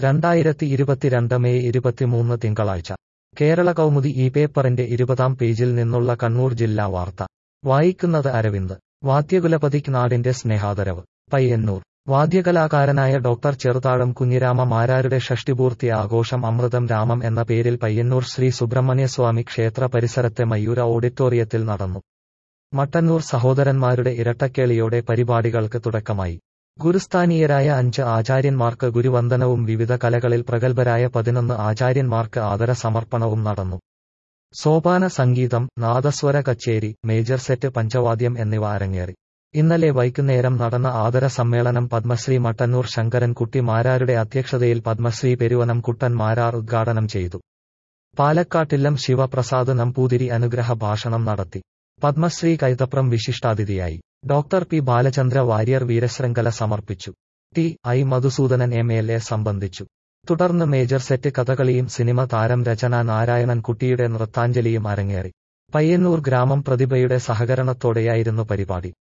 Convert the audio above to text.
രണ്ടായിരത്തി ഇരുപത്തിരണ്ട് മെയ് ഇരുപത്തിമൂന്ന് തിങ്കളാഴ്ച കേരള കൗമുദി ഈ പേപ്പറിന്റെ ഇരുപതാം പേജിൽ നിന്നുള്ള കണ്ണൂർ ജില്ലാ വാർത്ത വായിക്കുന്നത് അരവിന്ദ് വാദ്യകുലപതിക്ക് നാടിന്റെ സ്നേഹാദരവ് പയ്യന്നൂർ വാദ്യകലാകാരനായ ഡോക്ടർ ചെറുതാഴം കുഞ്ഞിരാമ മാരാരുടെ ഷഷ്ടിപൂർത്തി ആഘോഷം അമൃതം രാമം എന്ന പേരിൽ പയ്യന്നൂർ ശ്രീ സുബ്രഹ്മണ്യസ്വാമി ക്ഷേത്ര പരിസരത്തെ മയൂര ഓഡിറ്റോറിയത്തിൽ നടന്നു മട്ടന്നൂർ സഹോദരന്മാരുടെ ഇരട്ടക്കേളിയോടെ പരിപാടികൾക്ക് തുടക്കമായി ഗുരുസ്ഥാനീയരായ അഞ്ച് ആചാര്യന്മാർക്ക് ഗുരുവന്ദനവും വിവിധ കലകളിൽ പ്രഗത്ഭരായ പതിനൊന്ന് ആചാര്യന്മാർക്ക് ആദര സമർപ്പണവും നടന്നു സോപാന സംഗീതം നാദസ്വര കച്ചേരി മേജർ സെറ്റ് പഞ്ചവാദ്യം എന്നിവ അരങ്ങേറി ഇന്നലെ വൈകുന്നേരം നടന്ന ആദര സമ്മേളനം പത്മശ്രീ മട്ടന്നൂർ ശങ്കരൻകുട്ടി മാരാരുടെ അധ്യക്ഷതയിൽ പത്മശ്രീ പെരുവനം കുട്ടൻ മാരാർ ഉദ്ഘാടനം ചെയ്തു പാലക്കാട്ടില്ലം ശിവപ്രസാദ് നമ്പൂതിരി അനുഗ്രഹ ഭാഷണം നടത്തി പത്മശ്രീ കൈതപ്രം വിശിഷ്ടാതിഥിയായി ഡോക്ടർ പി ബാലചന്ദ്ര വാര്യർ വീരശൃംഖല സമർപ്പിച്ചു T I Madhusoodanan M L A സംബന്ധിച്ചു തുടർന്ന് മേജർ സെറ്റ് കഥകളിയും സിനിമ താരം രചന നാരായണൻ കുട്ടിയുടെ നൃത്താഞ്ജലിയും അരങ്ങേറി പയ്യന്നൂർ ഗ്രാമം പ്രതിഭയുടെ സഹകരണത്തോടെയായിരുന്നു പരിപാടി